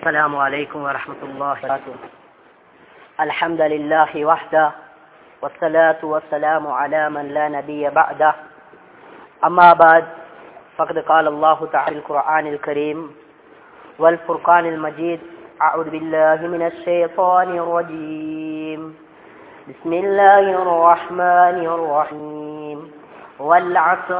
السلام عليكم ورحمة الله وبركاته الحمد لله وحده والصلاة والسلام على من لا نبي بعده أما بعد فقد قال الله تعالى في القرآن الكريم والفرقان المجيد أعوذ بالله من الشيطان الرجيم بسم الله الرحمن الرحيم والعصر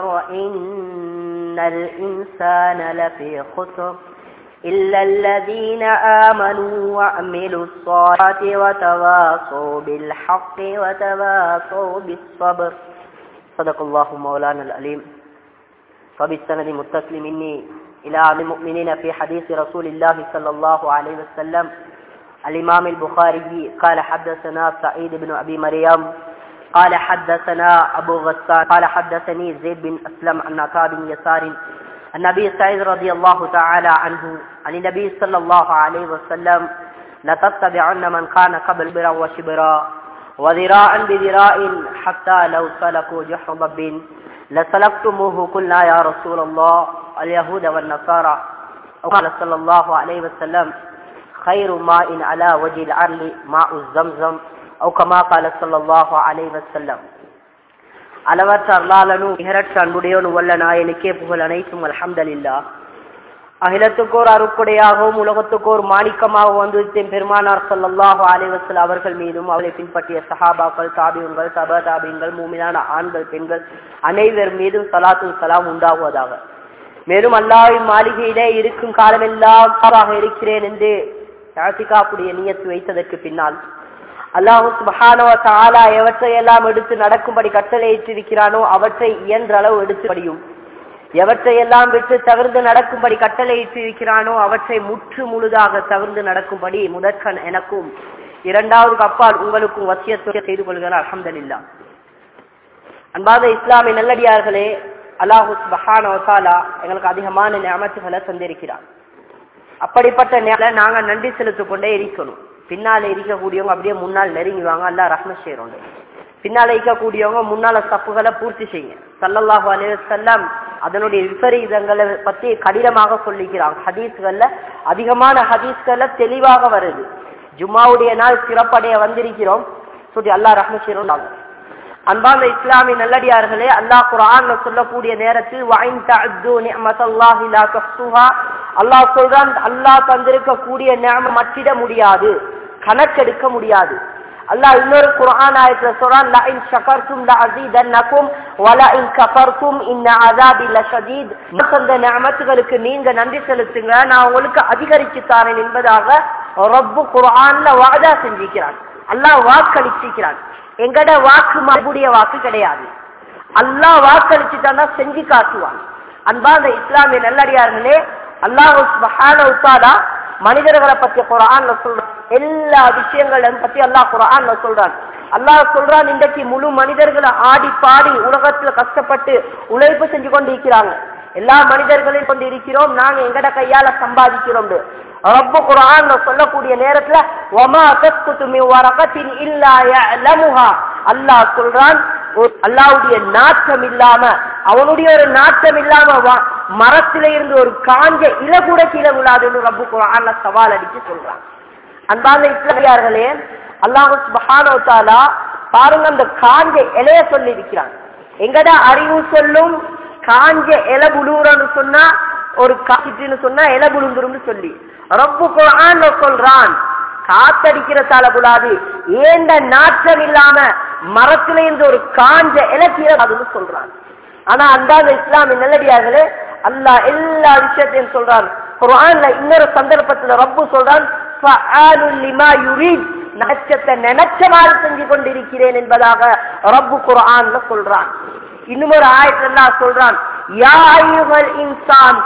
إن الإنسان لفي خسر إلا الذين آمنوا وعملوا الصالحات وتواصوا بالحق وتواصوا بالصبر صدق الله مولانا العليم وبالسند متصل مني إلى عن المؤمنين في حديث رسول الله صلى الله عليه وسلم الإمام البخاري قال حدثنا سعيد بن أبي مريم قال حدثنا أبو غسان قال حدثني زيد بن أسلم عن عطاء بن يسار النبي سعيد رضي الله تعالى عنه عن النبي صلى الله عليه وسلم لتتبعن من كان قبل برا وشبرا وذراعا بذراع حتى لو سلكوا جحر ضب لسلكتموه قلنا يا رسول الله اليهود والنصارى وقال صلى الله عليه وسلم خير ماء على وجه العرل ماء الزمزم أو كما قال صلى الله عليه وسلم அளவற்ற அருளாளனும் நிகரற்ற அன்புடையோன் வல்ல நாயனுக்கே புகழ் அனைத்தும் அல்ஹம்தலில்லா அகிலத்துக்கோர் அருக்குடையாகவும் உலகத்துக்கோர் மாணிக்கமாக வந்து பெருமானார் சல்லாஹு அலைவசல் அவர்கள் மீதும் அவளை பின்பற்றிய சஹாபாக்கள் தாபியங்கள் தப தாபியங்கள் மூமினான ஆண்கள் பெண்கள் அனைவர் மீதும் சலாத்து சலாம் உண்டாகுவதாக மேலும் அல்லாவின் மாளிகையிலே இருக்கும் காலமெல்லாம் இருக்கிறேன் என்று யாசிகாப்புடைய நியத்து வைத்ததற்கு பின்னால் அல்லாஹு சுபஹானவ தாலா எவற்றையெல்லாம் எடுத்து நடக்கும்படி கட்டளையிட்டிருக்கிறானோ அவற்றை இயன்ற அளவு எடுத்துபடியும் எவற்றையெல்லாம் விட்டு தவிர்த்து நடக்கும்படி கட்டளையிட்டிருக்கிறானோ அவற்றை முற்று முழுதாக தவிர்த்து நடக்கும்படி முதற்கண் எனக்கும் இரண்டாவது அப்பால் உங்களுக்கும் வசியத்துறை செய்து கொள்கிறார் அலமதுல்லா அன்பாத இஸ்லாமிய நல்லடியார்களே அல்லாஹு சுபஹானவ தாலா எங்களுக்கு அதிகமான நியமத்துகளை தந்திருக்கிறார் அப்படிப்பட்ட நேரம் நாங்க நன்றி செலுத்திக் கொண்டே இருக்கணும் பின்னால இருக்கக்கூடியவங்க அப்படியே முன்னால் நெருங்குவாங்க அல்ல ரஹ்ம செய்யறோம் பின்னால இருக்கக்கூடியவங்க முன்னால தப்புகளை பூர்த்தி செய்யுங்க சல்லல்லாஹு அலைவசல்லாம் அதனுடைய விபரீதங்களை பத்தி கடினமாக சொல்லிக்கிறாங்க ஹதீஸ்கள்ல அதிகமான ஹதீஸ்கள்ல தெளிவாக வருது ஜும்மாவுடைய நாள் சிறப்படைய வந்திருக்கிறோம் சொல்லி அல்லா ரஹ்ம செய்யறோம் அன்பாந்த இஸ்லாமிய நல்லடியார்களே அல்லாஹ் குரான் சொல்லக்கூடிய நேரத்தில் அல்லாஹ் சொல்றான் அல்லாஹ் தந்திருக்கக்கூடிய நேம மற்றிட முடியாது கணக்கெடுக்க முடியாது அல்லாஹ் இன்னொரு குர்ஆன் ஆயத்துல சொல்றான் லா இன் ஷகர்தும் லஅஸீதன்னகும் வலா இன் கஃபர்தும் இன்ன அஸாபி லஷதீத் அந்த நியமத்துகளுக்கு நீங்க நன்றி செலுத்துங்க நான் உங்களுக்கு அதிகரிச்சு தாரேன் என்பதாக ரப்பு குர்ஆன்ல வாதா செஞ்சிக்கிறான் அல்லாஹ் வாக்களிச்சிக்கிறான் எங்கட வாக்கு மறுபடிய வாக்கு கிடையாது அல்லாஹ் வாக்களிச்சுட்டான் செஞ்சு காட்டுவான் அன்பா அந்த இஸ்லாமிய நல்லடியார்களே அல்லாஹ் சுபஹான மனிதர்களை பத்தி குரான்ல சொல்றான் எல்லா விஷயங்களையும் பத்தி அல்லாஹ் குரான்ல சொல்றான் அல்லாஹ் சொல்றான் இன்றைக்கு முழு மனிதர்களை ஆடி பாடி உலகத்துல கஷ்டப்பட்டு உழைப்பு செஞ்சு கொண்டு இருக்கிறாங்க எல்லா மனிதர்களையும் கொண்டு இருக்கிறோம் நாங்க எங்கட கையால சம்பாதிக்கிறோம் ரப்பு குரான் சொல்லக்கூடிய நேரத்துல ஒமா கஸ்குத்துமி வரகத்தின் இல்லா அல்லாஹ் சொல்றான் அல்லாவுடைய நாட்டம் இல்லாம அவனுடைய ஒரு நாட்டம் இல்லாம மரத்தில இருந்து ஒரு காஞ்ச இல கூட கீழே விழாதுன்னு ரப்பு குரான்ல சவால் அடிச்சு சொல்றான் அன்பான இஸ்லாமியார்களே அல்லாஹு சுபஹானோத்தாலா பாருங்க அந்த காஞ்ச இலைய சொல்லி இருக்கிறான் எங்கட அறிவு சொல்லும் காஞ்ச இலை புழுவுறன்னு சொன்னா ஒரு காற்றுன்னு சொன்னா இலை புழுந்துரும்னு சொல்லி ரப்பு குரான் சொல்றான் காத்தடிக்கிறதால கூடாது ஏண்ட நாற்றம் இல்லாம மரத்துல இருந்து ஒரு காஞ்ச இலக்கியம் சொல்றான் ஆனா அந்தாத இஸ்லாமிய நல்லடியார்களே அல்லா எல்லா விஷயத்தையும் சொல்றான் குரான்ல இன்னொரு சந்தர்ப்பத்துல ரப்பு சொல்றான் நச்சத்தை நினைச்சவாறு செஞ்சு கொண்டிருக்கிறேன் என்பதாக ரப்பு குரான்ல சொல்றான் இன்னும் ஒரு ஆயத்துல சொல்றான் இன்சான்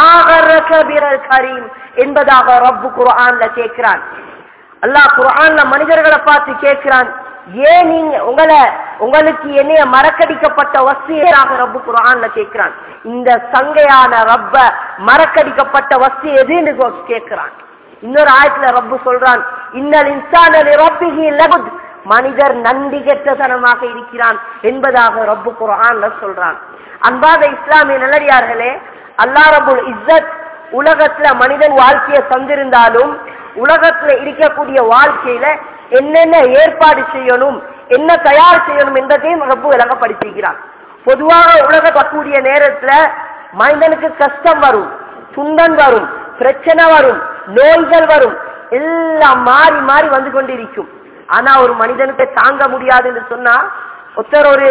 கரீம் என்பதாக ரப்பு குரான்ல கேட்கிறான் அல்லாஹ் குரான்ல மனிதர்களை பார்த்து கேட்கிறான் ஏன் நீங்க உங்களை உங்களுக்கு என்னைய மறக்கடிக்கப்பட்ட வசியராக ரப்பு குரான்ல கேட்கிறான் இந்த சங்கையான ரப்ப மறக்கடிக்கப்பட்ட வசி எதுன்னு கேட்கிறான் இன்னொரு ஆயத்துல ரப்பு சொல்றான் இன்னல் இன்சான ரப்பிகி லகுத் மனிதர் நன்றி கெட்டதனமாக இருக்கிறான் என்பதாக ரப்பு குரான்ல சொல்றான் அன்பாத இஸ்லாமிய நல்லடியார்களே அல்லா ரபுல் இஸ்ஸத் உலகத்துல மனிதன் வாழ்க்கையை தந்திருந்தாலும் உலகத்துல இருக்கக்கூடிய வாழ்க்கையில என்னென்ன ஏற்பாடு செய்யணும் என்ன தயார் செய்யணும் என்பதையும் ரொம்ப விளங்கப்படுத்திக்கிறான் பொதுவாக உலகக்கூடிய நேரத்துல மனிதனுக்கு கஷ்டம் வரும் துன்பம் வரும் பிரச்சனை வரும் நோய்கள் வரும் எல்லாம் மாறி மாறி வந்து கொண்டிருக்கும் ஆனா ஒரு மனிதனுக்கு தாங்க முடியாதுன்னு சொன்னா ஒருத்தர் ஒரு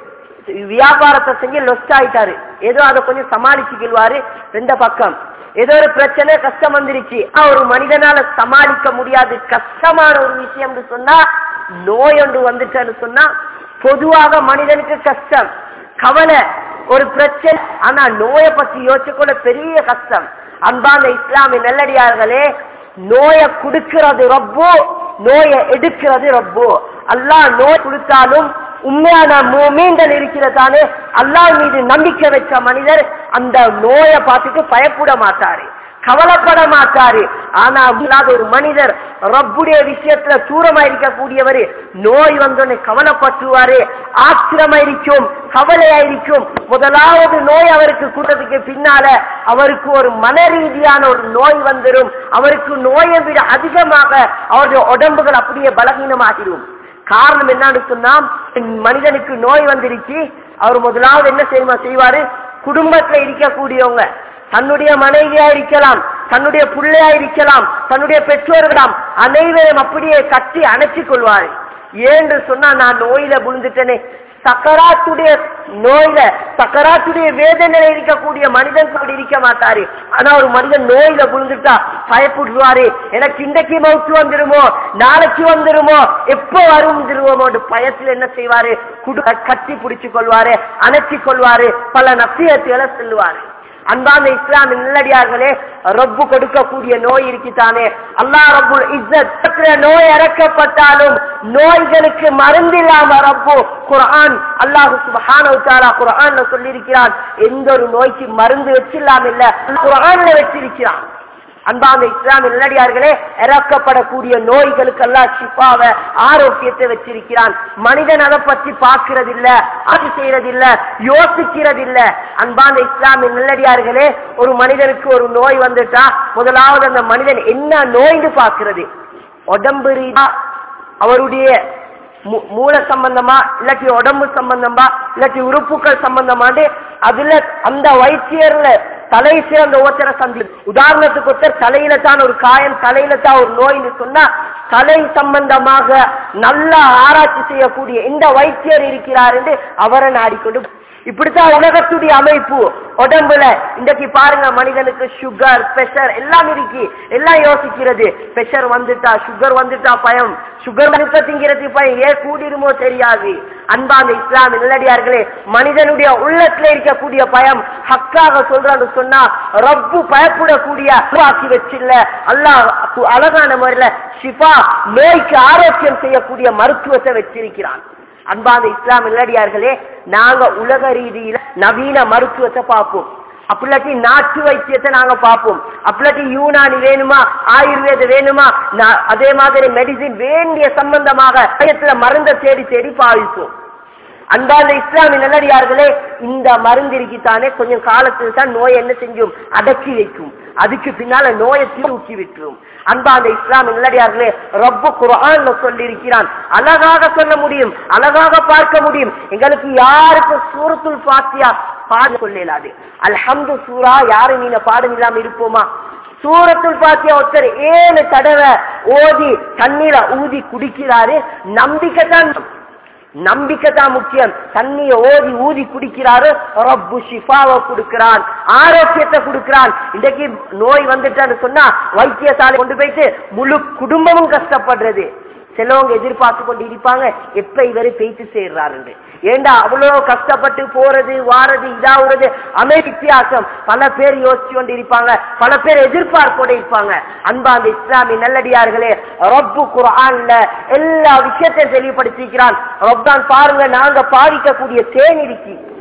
வியாபாரத்தை செஞ்சு லொஸ்ட் ஆயிட்டாரு ஏதோ அதை கொஞ்சம் சமாளிச்சுக்கிடுவாரு ரெண்ட பக்கம் ஏதோ ஒரு பிரச்சனை கஷ்டம் வந்துருச்சு ஆனா ஒரு மனிதனால சமாளிக்க முடியாது கஷ்டமான ஒரு விஷயம்னு சொன்னா நோய் ஒன்று வந்துட்டேன்னு சொன்னா பொதுவாக மனிதனுக்கு கஷ்டம் கவலை ஒரு பிரச்சனை ஆனா நோயை பத்தி யோசிச்சுக்கொள்ள பெரிய கஷ்டம் அன்பான இஸ்லாமிய நல்லடியார்களே நோயை கொடுக்கிறது ரொம்போ நோயை எடுக்கிறது ரொம்போ அல்லாஹ் நோய் கொடுத்தாலும் உண்மையான மூமீன்கள் இருக்கிறதானே அல்லாஹ் மீது நம்பிக்கை வச்ச மனிதர் அந்த நோயை பார்த்துட்டு பயப்பட மாட்டாரு கவலைப்பட மாட்டாரு ஆனா இல்லாத ஒரு மனிதர் ரப்புடைய விஷயத்துல தூரமா இருக்கக்கூடியவர் நோய் வந்தோடனே கவலைப்பட்டுவாரு ஆத்திரமாயிருக்கும் கவலையாயிருக்கும் முதலாவது நோய் அவருக்கு கூட்டத்துக்கு பின்னால அவருக்கு ஒரு மன ரீதியான ஒரு நோய் வந்துடும் அவருக்கு நோயை விட அதிகமாக அவருடைய உடம்புகள் அப்படியே பலகீனமாகிடும் காரணம் என்னன்னு சொன்னா மனிதனுக்கு நோய் வந்துருச்சு அவர் முதலாவது என்ன செய்யுமா செய்வாரு குடும்பத்துல இருக்கக்கூடியவங்க தன்னுடைய மனைவியா இருக்கலாம் தன்னுடைய பிள்ளையா இருக்கலாம் தன்னுடைய பெற்றோர்களாம் அனைவரும் அப்படியே கட்டி அணைச்சிக் கொள்வாரு ஏன்னு சொன்னா நான் நோயில விழுந்துட்டேனே சக்கராத்துடைய நோயில சக்கராத்துடைய வேதனையில இருக்கக்கூடிய மனிதன் அப்படி இருக்க மாட்டாரு ஆனா ஒரு மனிதன் நோயில விழுந்துட்டா பயப்படுவாரு எனக்கு இன்றைக்கு மவுத்து வந்துருமோ நாளைக்கு வந்துருமோ எப்போ வருமோ பயத்துல என்ன செய்வாரு குடு கட்டி பிடிச்சு கொள்வாரு அணைச்சி கொள்வாரு பல நசியத்துகளை செல்வாரு அன்பான இஸ்லாமின் நல்லடியார்களே ரப்பு கொடுக்கக்கூடிய நோய் இருக்குதானே அல்லாஹ் ரப்புல் இஸ்ஸத் நோய் இறக்கப்பட்டாலும் நோய்களுக்கு மருந்தில்லாம ரப்பு குர்ஆன் அல்லாஹ் சுப்ஹானஹு தஆலா குர்ஆன்ல சொல்லியிருக்கிறான் எந்த ஒரு நோய்க்கு மருந்து வச்சில்லாம இல்ல குர்ஆன்ல வச்சிருக்கிறான் அன்பாந்த இஸ்லாமிய நல்லடியார்களே இறக்கப்படக்கூடிய நோய்களுக்கெல்லாம் ஷிஃபாவை ஆரோக்கியத்தை வச்சிருக்கிறான் மனிதன் அதை பற்றி பார்க்கிறது இல்ல ஆட்சி செய்யறது இல்ல யோசிக்கிறது இல்ல அன்பாந்த இஸ்லாமிய நல்லடியார்களே ஒரு மனிதனுக்கு ஒரு நோய் வந்துட்டா முதலாவது அந்த மனிதன் என்ன நோய்னு பார்க்கிறது உடம்பு ரீதியா அவருடைய மூ- மூல சம்பந்தமா இல்லாட்டி உடம்பு சம்பந்தமா இல்லாட்டி உறுப்புகள் சம்பந்தமாண்டு அதுல அந்த வைத்தியர்ல தலை சிறந்த ஒருத்தரை சந்தி உதாரணத்துக்கு ஒருத்தர் தலையில தான் ஒரு காயம் தலையில தான் ஒரு நோய்னு சொன்னா தலை சம்பந்தமாக நல்லா ஆராய்ச்சி செய்யக்கூடிய இந்த வைத்தியர் இருக்கிறார் என்று அவரை நாடிக்கொண்டு இப்படித்தான் உலகத்துடைய அமைப்பு உடம்புல இன்றைக்கு பாருங்க மனிதனுக்கு சுகர் பிரஷர் எல்லாம் இருக்கு எல்லாம் யோசிக்கிறது பிரஷர் வந்துட்டா சுகர் வந்துட்டா பயம் சுகர் மனுக்க திங்கிறது பயம் ஏன் கூடிருமோ தெரியாது அன்பாந்த இஸ்லாம் நல்லடியார்களே மனிதனுடைய உள்ளத்துல இருக்கக்கூடிய பயம் ஹக்காக சொல்றான்னு சொன்னா ரப்பு பயப்படக்கூடிய ஆக்கி வச்சில்ல அல்லாஹ் கு- அழகான முறையில ஷிஃபா நோய்க்கு ஆரோக்கியம் செய்யக்கூடிய மருத்துவத்தை வச்சிருக்கிறான் அன்பான இஸ்லாம் இல்லடியார்களே நாங்க உலக ரீதியில நவீன மருத்துவத்தை பார்ப்போம் அப்படிலாட்டி நாட்டு வைத்தியத்தை நாங்க பார்ப்போம் அப்படிலாட்டி யூனானி வேணுமா ஆயுர்வேத வேணுமா நா- அதே மாதிரி மெடிசின் வேண்டிய சம்பந்தமாக பயத்துல மருந்தை தேடி தேடி பாவிப்போம் அன்பான இஸ்லாமிய நல்லடியார்களே இந்த மருந்து இருக்குத்தானே கொஞ்சம் காலத்தில் தான் நோய் என்ன செஞ்சும் அடக்கி வைக்கும் அதுக்கு பின்னால நோயை தூக்கி விட்டுரும் அன்பான இஸ்லாமிய நல்லடியார்களே ரொம்ப குரான்ல சொல்லி இருக்கிறான் அழகாக சொல்ல முடியும் அழகாக பார்க்க முடியும் எங்களுக்கு யாருக்கு சூரத்துல் பாத்தியா பாட சொல்லலாது அல்ஹம்து சூரா யாரு நீங்க பாடம் இல்லாம இருப்போமா சூரத்துல் பாத்தியா ஒருத்தர் ஏழு தடவை ஓதி தண்ணீரை ஊதி குடிக்கிறாரு நம்பிக்கை தான் நம்பிக்கை தான் முக்கியம் தண்ணியை ஓதி ஊதி குடிக்கிறாரு ரப்பு ஷிஃபாவை கொடுக்கிறான் ஆரோக்கியத்தை கொடுக்கிறான் இன்றைக்கு நோய் வந்துட்டான்னு சொன்னா வைத்தியசாலை கொண்டு போயிட்டு முழு குடும்பமும் கஷ்டப்படுறது சிலவங்க எதிர்பார்த்து கொண்டு இருப்பாங்க எப்ப இவரு பேச்சு சேர்றாரு ஏண்டா அவ்வளவு கஷ்டப்பட்டு போறது வாரது இதாவுறது அமை வித்தியாசம் பல பேர் யோசிச்சு கொண்டு இருப்பாங்க பல பேர் எதிர்பார்ப்போட இருப்பாங்க அன்பா அந்த இஸ்லாமிய நல்லடியார்களே ரப்பு குர்ஆன்ல எல்லா விஷயத்தையும் தெளிவுபடுத்திக்கிறான் ரப்தான் பாருங்க நாங்க பாதிக்கக்கூடிய தேன் இருக்கு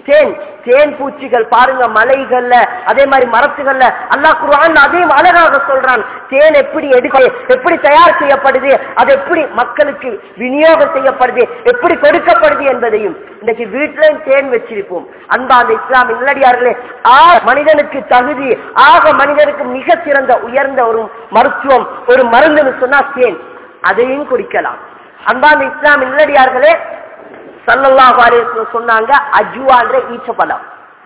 தேன் தேன் பூச்சிகள் பாருங்க மலைகள்ல அதே மாதிரி மரத்துகள்ல அல்லாஹ் குர்ஆன் அதையும் அழகாக சொல்றான் தேன் எப்படி எடுக்க எப்படி தயார் செய்யப்படுது அது எப்படி மக்களுக்கு விநியோகம் செய்யப்படுது எப்படி கொடுக்கப்படுது என்பதையும் இன்னைக்கு வீட்டிலையும் தேன் வச்சிருப்போம் அன்பா அந்த இஸ்லாம் இல்லடியார்களே ஆ மனிதனுக்கு தகுதி ஆக மனிதனுக்கு மிக சிறந்த உயர்ந்த ஒரு மருத்துவம் ஒரு மருந்துன்னு சொன்னா தேன் அதையும் குடிக்கலாம் அன்பாந்த இஸ்லாம் இல்லடியார்களே சல்லல்லாஹு அலைஹி வஸல்லம் சொன்னாங்க அஜுவான்ற ஈச்சப்பழம்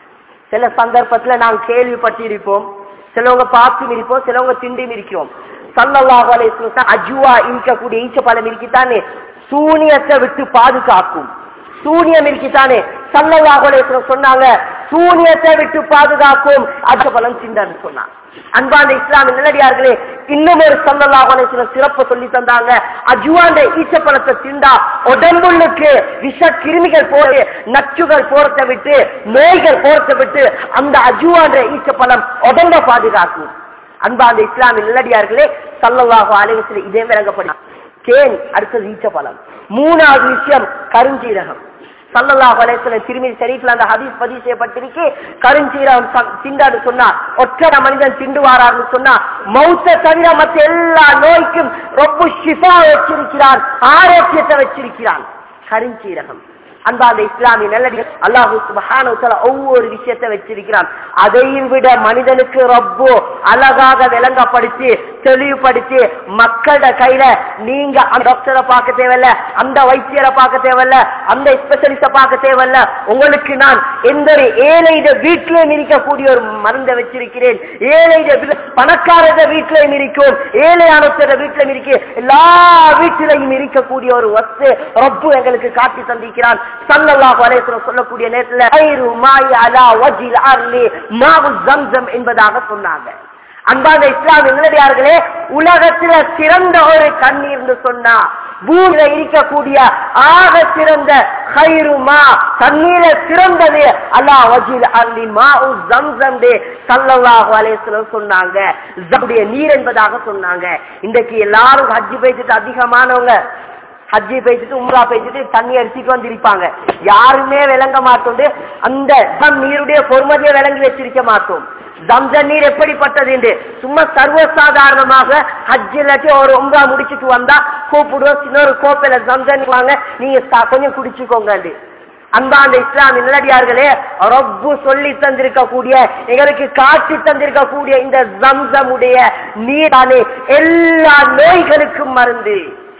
சில சந்தர்ப்பத்துல நாம் கேள்விப்பட்டிருப்போம் சிலவங்க பார்த்து இருப்போம் சிலவங்க திண்டி இருக்கிறோம் சல்லல்லாஹு அலைஹி வஸல்லம் அஜுவா இருக்கக்கூடிய ஈச்சப்பழம் இருக்கித்தானே சூனியத்தை விட்டு பாதுகாக்கும் சூனியம் இருக்கித்தானே சல்லல்லாஹு அலைஹி வஸல்லம் சொன்னாங்க சூனியத்தை விட்டு பாதுகாக்கும் அஜபலம் திண்டான்னு சொன்னாங்க அன்பான இஸ்லாமிய நிலடியார்களே இன்னும் ஒரு சல்லல்லாஹு அலைஹி வஸல்லம் சிறப்பு சொல்லி தந்தாங்க அஜுவாண்ட ஈச்சப்பழத்தை திண்டா உடம்புள்ளுக்கு விஷ கிருமிகள் போட்டு நச்சுகள் போறதை விட்டு நோய்கள் போறதை விட்டு அந்த அஜுவாண்ட ஈச்சப்பழம் உடம்ப பாதுகாக்கும் அன்பாந்த இஸ்லாமிய நிலடியார்களே சல்லல்லாஹு அலைஹி வஸல்லம் இதே விளங்கப்படும் தேன் அடுத்தது ஈச்சப்பழம் மூணாவது விஷயம் கருஞ்சீரகம் சல்லல்லாஹு அலைஹி வஸல்லம் திருமதி ஷரீஃப்ல அந்த ஹதீஸ் பதிவு செய்யப்பட்டிருக்கு கருஞ்சீரகம் ச- திண்டாடு சொன்னா ஒற்றட மனிதன் திண்டுவாரான்னு சொன்னா மௌத்த தவிர மற்ற எல்லா நோய்க்கும் ரொம்ப ஷிஃபா வச்சிருக்கிறான் ஆரோக்கியத்தை வச்சிருக்கிறான் கருஞ்சீரகம் அன்பாந்த இஸ்லாமிய நல்லடி அல்லாஹு சுப்ஹானஹு வ தஆலா ஒவ்வொரு விஷயத்தை வச்சிருக்கிறான் அதையும் விட மனிதனுக்கு ரப்பு அழகாக விளங்கப்படுத்தி தெளிவுபடுத்தி மக்களோட கையில நீங்க அந்த டாக்டரை பார்க்க தேவையில்ல அந்த வைத்தியரை பார்க்க தேவையில்ல அந்த ஸ்பெஷலிஸ்ட பார்க்க தேவையில்ல உங்களுக்கு நான் எந்த ஒரு ஏழைட வீட்டிலையும் இருக்கக்கூடிய ஒரு மருந்தை வச்சிருக்கிறேன் ஏழைட வீ- பணக்காரத வீட்டிலையும் இருக்கும் ஏழையானத்தோட வீட்டிலையும் இருக்கு எல்லா வீட்டிலையும் இருக்கக்கூடிய ஒரு வஸ்து ரப்பு எங்களுக்கு காட்டி தந்திருக்கிறான் சல்லல்லாஹு அலைஹி வஸல்லம் சொல்லக்கூடிய நேரத்துல "ஐரு மாய் அலா வஜில் அர்லி மாவு ஜம்சம் என்பதாக சொன்னாங்க அன்பான இஸ்லாமிய நிலடியார்களே உலகத்துல சிறந்த ஒரு தண்ணீர்னு சொன்னா பூமியில இருக்கக்கூடிய ஆக சிறந்த ஹைருமா தண்ணீர சிறந்தது அல்லாஹ் வஜில் அர்லி மாவு ஜம்சம் சல்லல்லாஹு அலைஹி வஸல்லம் சொன்னாங்க ஜம்டைய நீர் என்பதாக சொன்னாங்க இன்றைக்கு எல்லாரும் ஹஜ்ஜி போயிட்டு அதிகமானவங்க ஹஜ்ஜி பேசிட்டு உம்ரா பேசிட்டு தண்ணி அடிச்சிட்டு வந்திருப்பாங்க யாருமே விளங்க மாட்டோண்டு அந்த தம் நீருடைய பொறுமதியை விளங்கி வச்சிருக்க மாட்டோம் ஜம்சன் நீர் எப்படிப்பட்டது என்று சும்மா சர்வசாதாரணமாக ஹஜ் இல்லாட்டி ஒரு உம்ரா முடிச்சிட்டு வந்தா கூப்பிடுவோம் சின்ன ஒரு கோப்பையில ஜம்சன் வாங்க நீங்க சா- கொஞ்சம் குடிச்சுக்கோங்க அன்பாந்த இஸ்லாமிய நிலடியார்களே ரப்பு சொல்லி தந்திருக்கக்கூடிய எங்களுக்கு காட்டி தந்திருக்கக்கூடிய இந்த ஜம்சமுடைய நீரானே எல்லா நோய்களுக்கும் மருந்து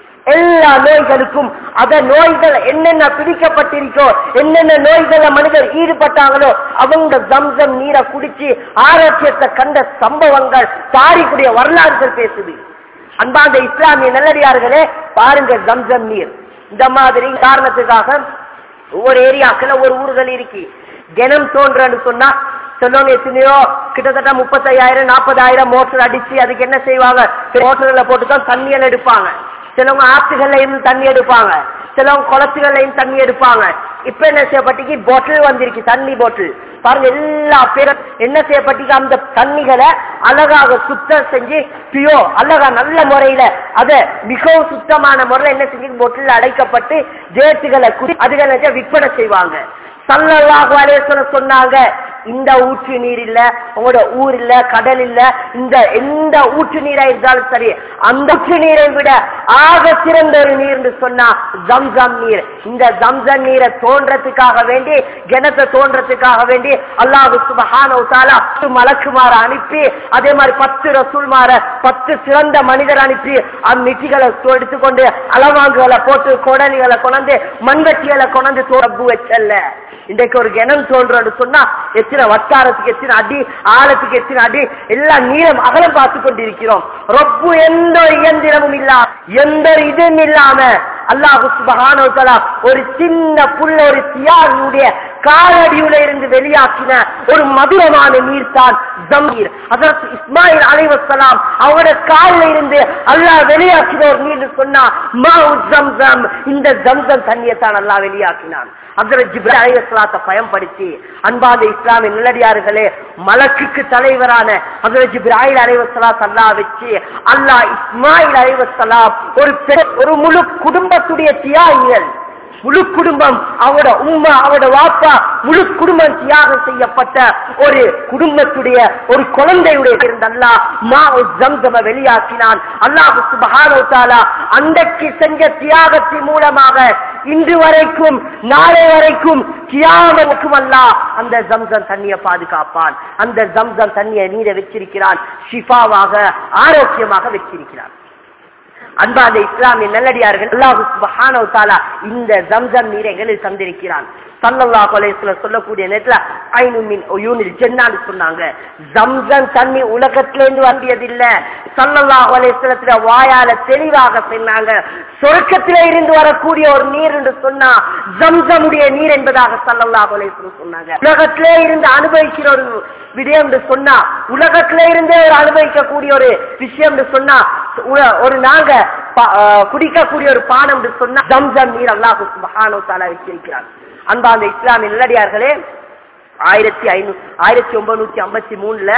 எல்லா நோய்களுக்கும் அத நோய்கள் என்னென்ன பிடிக்கப்பட்டிருக்கோ என்னென்ன நோய்கள மனிதர் ஈடுபட்டாங்களோ அவங்க ஜம்சம் நீரை குடிச்சு ஆரோக்கியத்தை கண்ட சம்பவங்கள் தாரிக்குடைய வரலாறுகள் பேசுது அன்பாந்த இஸ்லாமிய நல்லடியார்களே பாருங்க ஜம்சம் நீர் இந்த மாதிரி காரணத்துக்காக ஒவ்வொரு ஏரியாக்கள் ஒவ்வொரு ஊர்கள் இருக்கு கிணம் தோன்றன்னு சொன்னா சொல்லுவாங்க எத்தனையோ கிட்டத்தட்ட முப்பத்தையாயிரம் நாற்பதாயிரம் மோட்டர் அடிச்சு அதுக்கு என்ன செய்வாங்க மோட்டர்ல போட்டுதான் தண்ணியெல்லாம் எடுப்பாங்க சிலவங்க ஆற்றுகள்ல இருந்து தண்ணி எடுப்பாங்க சிலவங்க குளத்துகள்ல இருந்து தண்ணி எடுப்பாங்க இப்ப என்ன செய்யப்பட்டிக்கு பாட்டில் வந்திருக்கு தண்ணி பாட்டில் பாருங்க எல்லா பேரும் என்ன செய்யப்பட்டிக்கு அந்த தண்ணிகளை அழகாக சுத்தம் செஞ்சு பியோ அழகா நல்ல முறையில அத மிகவும் சுத்தமான முறையில என்ன செஞ்சு பாட்டில் அடைக்கப்பட்டு ஜேட்டுகளை குடி அதுகளை வச்சு விற்பனை செய்வாங்க சல்லல்லாஹு அலைஹி வஸல்லம் சொன்னாங்க இந்த ஊற்று நீர் இல்ல உங்களோட ஊர் இல்ல கடல் இல்ல இந்த எந்த ஊற்று நீரா இருந்தாலும் சரி அந்த ஊற்று நீரை விட ஆக சிறந்த ஒரு நீர்னு சொன்னா ஜம்சம் நீர் இந்த ஜம்சம் நீரை தோன்றதுக்காக வேண்டி கிணத்தை தோன்றதுக்காக வேண்டி அல்லாஹு சுபஹானஹு தஆலா பத்து மலக்குமார அனுப்பி அதே மாதிரி பத்து ரசூல்மார பத்து சிறந்த மனிதர் அனுப்பி அந்நிட்டிகளை எடுத்துக்கொண்டு அளவாங்குகளை போட்டு கொடலிகளை கொண்டு மண்வெட்டிகளை கொண்டு தோறப்பு வச்சல்ல இன்றைக்கு ஒரு கிணம் தோன்றோன்னு சொன்னா எத்தனை வட்டாரத்துக்கு எத்தனை அடி ஆழத்துக்கு எத்தனை அடி எல்லா நீளம் அகலம் பார்த்து கொண்டிருக்கிறோம் ரொம்ப எந்த ஒரு இயந்திரமும் இல்லாம எந்த ஒரு இதுவும் இல்லாம அல்லாஹு சுபஹானஹு வ தஆலா ஒரு சின்ன புள்ள ஒரு தியாகியுடைய காலடியுல இருந்து வெளியாக்கின ஒரு மதுரமான நீர் தான் ஜமீர் அதற்கு இஸ்மாயில் அலைவசலாம் அவரோட காலில் இருந்து அல்லாஹ் வெளியாக்கின ஒரு நீர் சொன்னா மாவு ஜம்சம் இந்த ஜம்சம் தண்ணியை தான் அல்லாஹ் வெளியாக்கினான் அதில் ஜிப்ரா அலைவசலாத்தை பயன்படுத்தி அன்பாத இஸ்லாமிய நிலடியார்களே மலக்குக்கு தலைவரான அதில் ஜிப்ராயில் அலைவசலாத் அல்லாஹ் வச்சு அல்லாஹ் இஸ்மாயில் அலைவசலாம் ஒரு பெ- ஒரு முழு குடும்பத்துடைய தியாகிகள் முழு குடும்பம் அவட உம்மா அவட வாப்பா முழு குடும்பம் தியாகம் செய்யப்பட்ட ஒரு குடும்பத்துடைய ஒரு குழந்தையுடைய இருந்தல்லா மா ஜம்சம வெளியாக்கினான் அல்லாஹு சுபஹானஹு தஆலா அன்றைக்கு செஞ்ச தியாகத்தின் மூலமாக இன்று வரைக்கும் நாளை வரைக்கும் கியாமத்துக்கும் அல்லாஹ் அந்த ஜம்சம் தண்ணியை பாதுகாப்பான் அந்த ஜம்சம் தண்ணியை நீரை வச்சிருக்கிறான் ஷிஃபாவாக ஆரோக்கியமாக வச்சிருக்கிறான் அன்பாந்த இஸ்லாமிய நல்லடியார்கள் அல்லாஹு சுப்ஹானஹு தஆலா இந்த ஜம்சம் நீரை எங்களுக்கு தந்திருக்கிறான் சல்லல்லாஹு அலைஹி வஸல்லம் சொல்லக்கூடிய நேரத்துல ஐனு மின் உயூனில் ஜன்னான்னு சொன்னாங்க ஜம்சம் தண்ணி உலகத்துல இருந்து வந்தியது இல்ல சல்லல்லாஹு அலைஹி வஸல்லத்துல வாயால தெளிவாக சொன்னாங்க சொர்க்கத்திலே இருந்து வரக்கூடிய ஒரு நீர் என்று சொன்னா ஜம்சமுடைய நீர் என்பதாக சல்லல்லாஹு அலைஹி வஸல்லம் சொன்னாங்க உலகத்திலே இருந்து அனுபவிக்கிற ஒரு விடயம் என்று சொன்னா உலகத்திலே இருந்தே ஒரு அனுபவிக்கக்கூடிய ஒரு விஷயம் என்று சொன்னா உ- ஒரு நாங்க ப- அஹ் குடிக்கக்கூடிய ஒரு பானம் என்று சொன்னா ஜம்சம் நீர் அல்லாஹு சுப்ஹானஹு தஆலா வச்சிருக்கிறான் அன்பாந்த இஸ்லாமிய நல்லடியார்களே ஆயிரத்தி ஐநூ ஆயிரத்தி ஒன்பதுநூத்தி ஐம்பத்தி மூணுல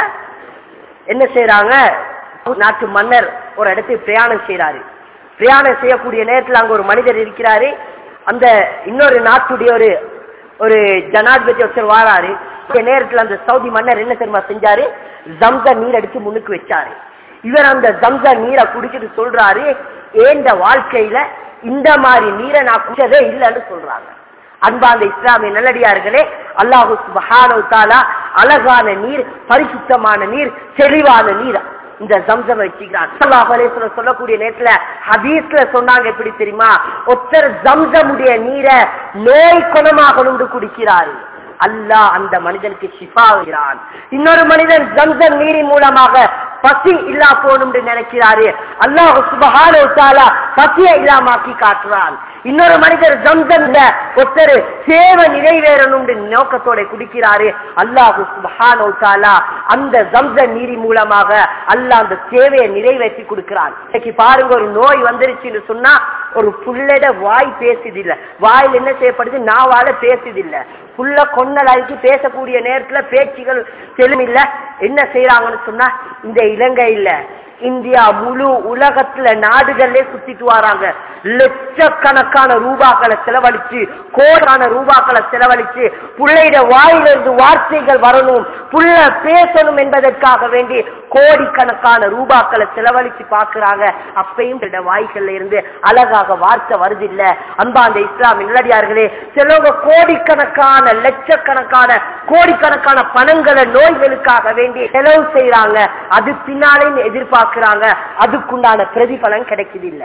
என்ன செய்யறாங்க நாட்டு மன்னர் ஒரு இடத்துக்கு பிரயாணம் செய்யறாரு பிரயாணம் செய்யக்கூடிய நேரத்துல அங்க ஒரு மனிதர் இருக்கிறாரு அந்த இன்னொரு நாட்டுடைய ஒரு ஒரு ஜனாதிபதி ஒருத்தர் வாராரு இந்த நேரத்துல அந்த சவுதி மன்னர் என்ன தெரியுமா செஞ்சாரு ஜம்சா நீர் அடிச்சு முன்னுக்கு வச்சாரு இவர் அந்த ஜம்சா நீரை குடிச்சிட்டு சொல்றாரு ஏந்த வாழ்க்கையில இந்த மாதிரி நீரை நான் குடிச்சதே இல்லைன்னு சொல்றாங்க அன்பாந்த இஸ்லாமிய நல்லடியார்களே அல்லாஹு சுபஹானஹு தஆலா அழகான நீர் பரிசுத்தமான நீர் தெளிவான நீர் இந்த ஜம்சம் வச்சுக்கிறான் ஸல்லல்லாஹு அலைஹி வஸல்லம் சொல்லக்கூடிய நேரத்துல ஹதீஸ்ல சொன்னாங்க எப்படி தெரியுமா ஒருத்தர் ஜம்சமுடைய நீரை நோய் குணமாகணும்னு குடிக்கிறாரு அல்லாஹ் அந்த மனிதனுக்கு ஷிஃபாகிறான் இன்னொரு மனிதன் ஜம்சம் நீரின் மூலமாக பசி இல்லா போகணும்னு நினைக்கிறாரு அல்லாஹ் சுபஹானஹு தஆலா பசியை இல்லாமாக்கி காட்டுறான் இன்னொரு மனிதர் ஜம்சம்ல ஒருத்தர் சேவை நிறைவேறணும்னு நோக்கத்தோட குடிக்கிறாரு அல்லாஹு சுபஹானஹு தஆலா அந்த ஜம்சம் நீரின் மூலமாக அல்லாஹ் அந்த சேவையை நிறைவேற்றி கொடுக்கிறான் இன்னைக்கு பாருங்க ஒரு நோய் வந்துருச்சுன்னு சொன்னா ஒரு புள்ளட வாய் பேசுதில்ல வாயில் என்ன செய்யப்படுது நாவால பேசுதில்ல புள்ள கொன்னலாக்கி பேசக்கூடிய நேரத்துல பேச்சுகள் தெளிமில்ல என்ன செய்யறாங்கன்னு சொன்னா இந்த இலங்கையில இந்தியா முழு உலகத்துல நாடுகள்ல சுத்திட்டு வராங்க லட்சக்கணக்கான ரூபாக்களை செலவழிச்சு கோடான ரூபாக்களை செலவழிச்சு புள்ளையிட வாயிலிருந்து வார்த்தைகள் வரணும் புள்ள பேசணும் என்பதற்காக வேண்டி கோடிக்கணக்கான ரூபாக்களை செலவழிச்சு பாக்குறாங்க அப்பயும் இந்த வாய்கள்ல இருந்து அழகாக வார்த்தை வருது இல்ல அன்பா அந்த இஸ்லாம் நல்லடியார்களே சிலவங்க கோடிக்கணக்கான லட்சக்கணக்கான கோடிக்கணக்கான பணங்களை நோய்களுக்காக வேண்டி செலவு செய்யறாங்க அது பின்னாலே எதிர்பார்க்கிறாங்க அதுக்குண்டான பிரதிபலன் கிடைக்குது இல்ல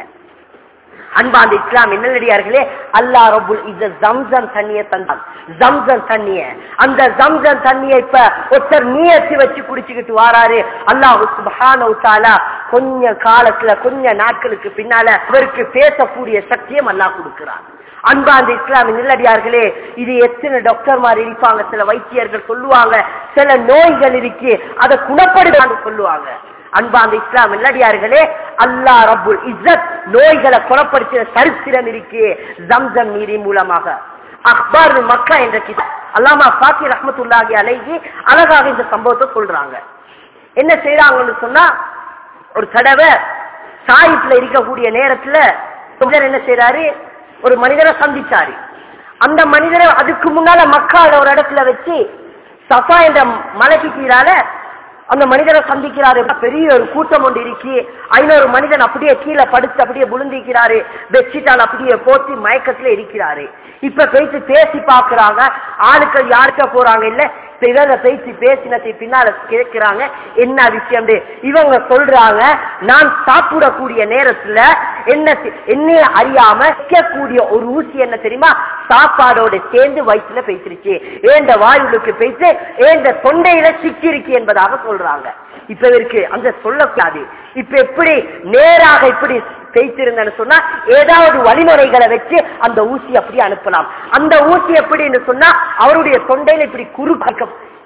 அன்பா அந்த இஸ்லாம் நல்லடியார்களே அல்லா ரபுல் இந்த ஜம்சம் தண்ணிய தந்தான் ஜம்சம் தண்ணிய அந்த ஜம்சம் தண்ணிய இப்ப ஒருத்தர் நீயத்தி வச்சு குடிச்சுக்கிட்டு வாராரு அல்லாஹு சுபஹானஹு தஆலா கொஞ்ச காலத்துல கொஞ்ச நாட்களுக்கு பின்னால அவருக்கு பேசக்கூடிய சக்தியும் அல்லாஹ் கொடுக்கிறான் அன்பா அந்த இஸ்லாமிய நில்லடியார்களே இது எத்தனை டாக்டர்மார் இருப்பாங்க சில வைத்தியர்கள் சொல்லுவாங்க சில நோய்கள் இருக்கு அதை குணப்படுத்தான்னு சொல்லுவாங்க அன்பா அந்த இஸ்லாம் நல்லடியார்களே அல்லாஹ் ரப்புல் இஸ்ஸத் நோய்களை குணப்படுத்தின சரித்திரம் இருக்கு ஜம்சம் நீரின் மூலமாக அக்பார் மக்கா என்ற கிதாப் அல்லாமா பாக்கி ரஹ்மத்துல்லாஹி அலைஹி அழகாக இந்த சம்பவத்தை சொல்றாங்க என்ன செய்யறாங்கன்னு சொன்னா ஒரு தடவை சாயிப்ல இருக்கக்கூடிய நேரத்துல கொஞ்சம் என்ன செய்யறாரு ஒரு மனிதரை சந்திச்சாரு அந்த மனிதரை அதுக்கு முன்னால மக்கால ஒரு இடத்துல வச்சு சஃபா என்ற மலைக்கு கீழால அந்த மனிதரை சந்திக்கிறாரு பெரிய ஒரு கூட்டம் ஒன்று இருக்கு ஐநூறு மனிதன் அப்படியே கீழே படுத்து அப்படியே விழுந்திக்கிறாரு பெட்ஷீட்டால் அப்படியே போத்தி மயக்கத்துல இருக்கிறாரு இப்ப பேசி பேசி பாக்குறாங்க ஆளுக்கள் யாருக்க போறாங்க இல்ல இப்ப இவங்க பேசி பேசினதை பின்னால கேட்கிறாங்க என்ன விஷயம் இவங்க சொல்றாங்க நான் சாப்பிடக்கூடிய நேரத்துல என்ன செ- என்னைய அறியாம வைக்கக்கூடிய ஒரு ஊசி என்ன தெரியுமா சாப்பாடோட சேர்ந்து வயிற்றுல பேசிருச்சு ஏண்ட வாயுளுக்கு பேசி ஏண்ட தொண்டையில சிக்கிருக்கு என்பதாக சொல்றாங்க இப்ப இவருக்கு அந்த சொல்லக்கூடாது இப்ப எப்படி நேராக இப்படி பேசிருந்தேன்னு சொன்னா ஏதாவது வழிமுறைகளை வச்சு அந்த ஊசி அப்படியே அனுப்பலாம் அந்த ஊசி எப்படின்னு சொன்னா அவருடைய தொண்டையில இப்படி குறுக்க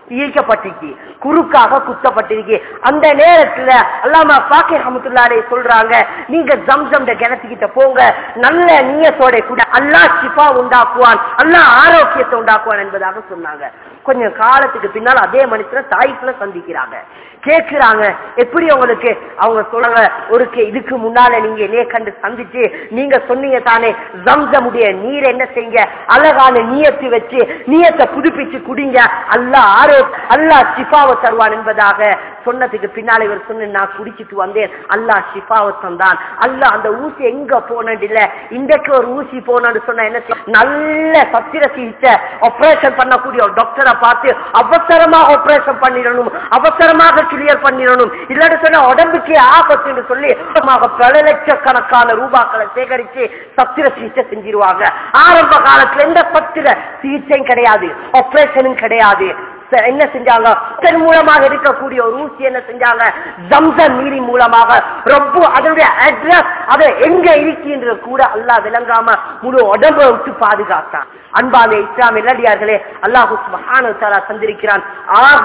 ஈர்க்கப்பட்டிருக்கு குறுக்காக குத்தப்பட்டிருக்கு அந்த நேரத்துல அல்லாமா பாக்கி ரஹமத்துல்லாலே சொல்றாங்க நீங்க ஜம்சம் கிணத்துக்கிட்ட போங்க நல்ல நீயத்தோட கூட அல்லாஹ் சிஃபா உண்டாக்குவான் அல்லாஹ் ஆரோக்கியத்தை உண்டாக்குவான் என்பதாக சொன்னாங்க கொஞ்சம் காலத்துக்கு பின்னால் அதே மனுஷனை தாய்ப்புல சந்திக்கிறாங்க கேட்கிறாங்க எப்படி உங்களுக்கு அவங்க சொல்றாங்க ஒரு கே- இதுக்கு முன்னால நீங்க என்னைய கண்டு சந்திச்சு நீங்க சொன்னீங்க தானே ஜம்சமுடைய நீர் என்ன செய்யுங்க அழகான நீயத்து வச்சு நீயத்தை புதுப்பிச்சு குடிங்க அல்லாஹ் ஆரோ அல்லாஹ் சிஃபாவை தருவான் என்பதாக சொன்னதுக்கு பின்னால இவர் சொன்ன நான் குடிச்சிட்டு வந்தேன் அல்லாஹ் சிஃபாவை தந்தான் அல்லாஹ் அந்த ஊசி எங்க போனது இல்ல இன்றைக்கு ஒரு ஊசி போனன்னு சொன்னா என்ன செய்ய? நல்ல சத்திர சிகிச்சை ஆபரேஷன் பண்ணக்கூடிய ஒரு டாக்டரை பார்த்து அவசரமா ஆபரேஷன் பண்ணிடணும் அவசரமாக கிளியர் பண்ணிடணும் இல்லாட்டி சொன்னா உடம்புக்கு ஆபத்துன்னு சொல்லி மொத்தமாக பல லட்சக்கணக்கான ரூபாக்களை சேகரிச்சு சத்திர சிகிச்சை செஞ்சிருவாங்க ஆரம்ப காலத்துல எந்த சத்திர சிகிச்சையும் கிடையாது ஆபரேஷனும் கிடையாது ச- என்ன செஞ்சாங்க இதன் மூலமாக இருக்கக்கூடிய ஒரு ஊசி என்ன செஞ்சாங்க ஜம்சம் நீரின் மூலமாக ரொம்ப அதனுடைய அட்ரஸ் அதை எங்க இருக்கின்ற கூட அல்லாஹ் விளங்காம முழு உடம்பை விட்டு பாதுகாத்தான் அன்பான இஸ்லாம் இல்லடியார்களே அல்லாஹு சுப்ஹானஹு வ தஆலா தந்திருக்கிறான் ஆக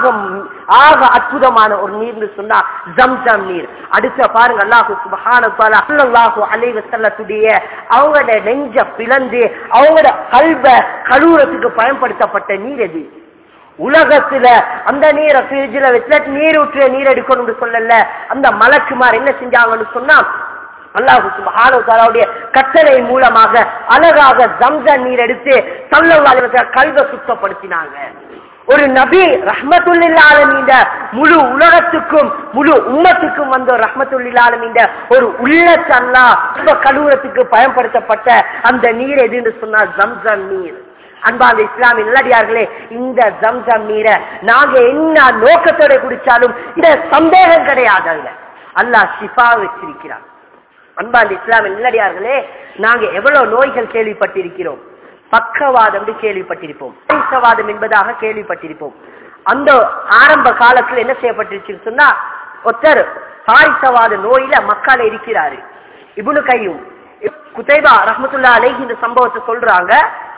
ஆக அற்புதமான ஒரு நீர்னு சொன்னா ஜம்சம் நீர் அடுத்த பாருங்க அல்லாஹு சுப்ஹானஹு வ தஆலா ஸல்லல்லாஹு அலைஹி வஸல்லத்துடைய அவங்களோட நெஞ்ச பிளந்து அவங்களோட கல்வ கழுவுறதுக்கு பயன்படுத்தப்பட்ட நீர் எது உலகத்துல அந்த நீரை ஃப்ரிட்ஜில் வச்சு நீர் ஊற்றிய நீர் எடுக்கணும்னு சொல்லல அந்த மலக்குமார் என்ன செஞ்சாங்கன்னு சொன்னா அல்லாஹு சுப்ஹானஹு வ தஆலாவுடைய கட்டளை மூலமாக அழகாக ஜம்சம் நீர் எடுத்து சல்லல்லாஹு அலைஹி வஸல்லம் கல்வை சுத்தப்படுத்தினாங்க ஒரு நபி ரஹ்மத்துல்லில் ஆலமீந்த முழு உலகத்துக்கும் முழு உம்மத்துக்கும் வந்த ஒரு ரஹ்மத்துல்லில் ஆலமீந்த ஒரு உள்ளத்தல்லா கழுவுறதுக்கு பயன்படுத்தப்பட்ட அந்த நீர் எதுன்னு சொன்னா ஜம்சம் நீர் அன்பாந்த இஸ்லாமிய நல்லடியார்களே இந்த ஜம்சம் நீரை நாங்க என்ன நோக்கத்தோட குடிச்சாலும் இந்த சந்தேகம் கிடையாது அதுல அல்லாஹ் ஷிஃபா வச்சிருக்கிறான் அன்பாந்த இஸ்லாமிய நல்லடியார்களே நாங்க எவ்வளவு நோய்கள் கேள்விப்பட்டிருக்கிறோம் பக்கவாதம் என்று கேள்விப்பட்டிருப்போம் பைசவாதம் என்பதாக கேள்விப்பட்டிருப்போம் அந்த ஆரம்ப காலத்துல என்ன செய்யப்பட்டிருச்சுன்னு சொன்னா ஒருத்தர் பாரிசவாத நோயில மக்கால இருக்கிறாரு இபுனு கையும் குதைபா ரஹமத்துல்லா அலைஹி இந்த சம்பவத்தை சொல்றாங்க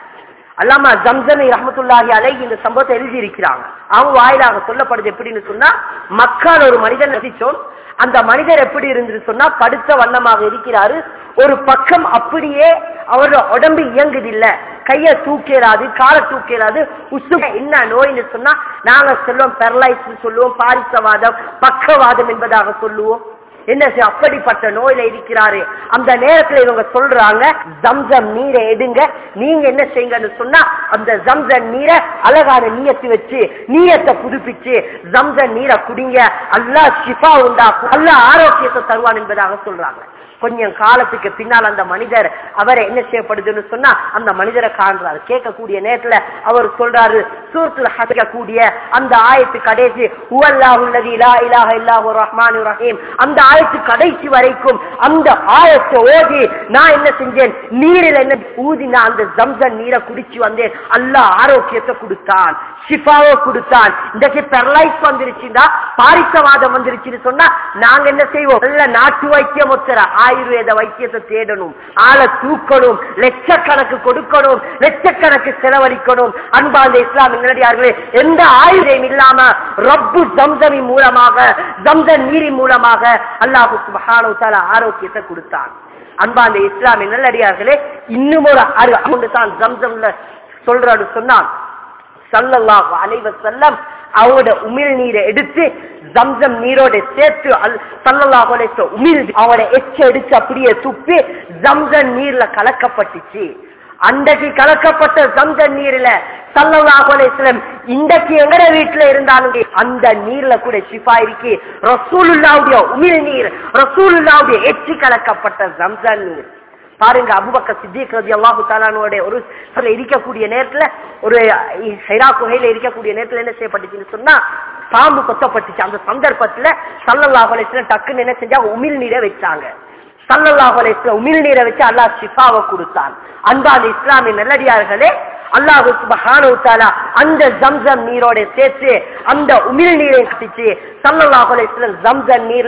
அல்லாம ஜம்சமி ரஹமத்துல்லாஹி அலைஹி இந்த சம்பவத்தை எழுதி இருக்கிறாங்க அவங்க வாயிலாக சொல்லப்படுது எப்படின்னு சொன்னா மக்கால் ஒரு மனிதன் நசிச்சோம் அந்த மனிதர் எப்படி இருந்து சொன்னா படுத்த வண்ணமாக இருக்கிறாரு ஒரு பக்கம் அப்படியே அவரோட உடம்பு இயங்குதில்ல கைய தூக்கிறாது காலை தூக்கிறாது உசு என்ன நோய்னு சொன்னா நாங்க சொல்லுவோம் பெரலைஸ் சொல்லுவோம் பாரிசவாதம் பக்கவாதம் என்பதாக சொல்லுவோம் என்ன செய்ய- அப்படிப்பட்ட நோயில இருக்கிறாரு அந்த நேரத்துல இவங்க சொல்றாங்க ஜம்சம் நீரை எடுங்க நீங்க என்ன செய்யுங்கன்னு சொன்னா அந்த ஜம்சம் நீரை அழகான நீயத்து வச்சு நீயத்தை புதுப்பிச்சு ஜம்சம் நீரை குடிங்க அல்லாஹ் ஷிஃபா உண்டாக்கும் அல்லாஹ் ஆரோக்கியத்தை தருவான் என்பதாக சொல்றாங்க கொஞ்சம் காலத்துக்கு பின்னால் அந்த மனிதர் அவரை என்ன செய்யப்படுதுன்னு சொன்னா அந்த மனிதரை காண்றாரு கேட்கக்கூடிய நேரத்துல அவர் சொல்றாரு சூரத்துல ஹதிக்கக்கூடிய அந்த ஆயத்து கடைசி உவல்லாஹுல்லதி லா இலாஹ இல்லாஹு ரஹ்மானுர் ரஹீம் அந்த ஆயத்து கடைசி வரைக்கும் அந்த ஆயத்தை ஓதி நான் என்ன செஞ்சேன் நீரில் என்ன ஊதினா அந்த ஜம்சன் நீரை குடிச்சு வந்தேன் அல்லாஹ் ஆரோக்கியத்தை கொடுத்தான் ஷிஃபாவை கொடுத்தான் இன்றைக்கு பெரலைஸ் வந்துருச்சுன்னா பாரிசவாதம் வந்துருச்சுன்னு சொன்னா நாங்க என்ன செய்வோம் நல்ல நாட்டு வைத்தியம் ஒத்துற ஆயுர்வேத வைத்தியத்தை தேடணும் ஆளை தூக்கணும் லட்சக்கணக்கு கொடுக்கணும் லட்சக்கணக்கு செலவழிக்கணும் அன்பாந்த இஸ்லாம் நேரடியார்களே எந்த ஆயுதம் இல்லாம ரப்பு ஜம்சமி மூலமாக ஜம்சன் நீரி மூலமாக அல்லாஹு சுபஹானஹு வ தஆலா ஆரோக்கியத்தை கொடுத்தான் அன்பாந்த இஸ்லாமிய நல்லடியார்களே இன்னும் ஒரு அறிவு கொண்டு தான் ஜம்சம்ல சொல்றாரு சொன்னான் சல்லல்லாஹு அலைஹி வஸல்லம் அவரோட உமிழ் நீரை எடுத்து ஜம்சம் நீரோட சேர்த்து அல்- ஸல்லல்லாஹு அலைஹி வஸல்லம் உமிழ் அவரோட எச்ச எடுத்து அப்படியே துப்பி ஜம்சம் நீர்ல கலக்கப்பட்டுச்சு அன்றைக்கு கலக்கப்பட்ட ஜம்சம் நீர்ல சல்லல்லாஹு அலைஹி வஸல்லம் இன்றைக்கு எங்கட வீட்டுல இருந்தாலும் அந்த நீர்ல கூட ஷிஃபா இருக்கு ரசூலுல்லாவுடைய உமிழ் நீர் ரசூலுல்லாவுடைய எச்சி கலக்கப்பட்ட ஜம்சம் நீர் பாருங்க அபுபக்க சித்திக் ரதி அல்லாஹு தாலானுடைய ஒரு சில இருக்கக்கூடிய நேரத்துல ஒரு ஹைரா குகையில இருக்கக்கூடிய நேரத்துல என்ன செய்யப்பட்டுச்சுன்னு சொன்னா பாம்பு கொத்தப்பட்டுச்சு அந்த சந்தர்ப்பத்துல சல்லல்லாஹு அலைஹி வஸல்லம் டக்குன்னு என்ன செஞ்சாங்க உமிழ் நீரை வச்சாங்க சல்லல்லாஹு அலைஹி வஸல்லம் உமிழ் நீரை வச்சு அல்லாஹ் ஷிஃபாவை கொடுத்தான் அன்பான இஸ்லாமிய நல்லடியார்களே அல்லாஹு சுப்ஹானஹு வ தஆலா அந்த ஜம்சம் நீரோட சேர்த்து அந்த உமிழ் நீரை கட்டிச்சு சல்லல்லாஹு அலைஹி வஸல்லம் ஜம்சம் நீர்ல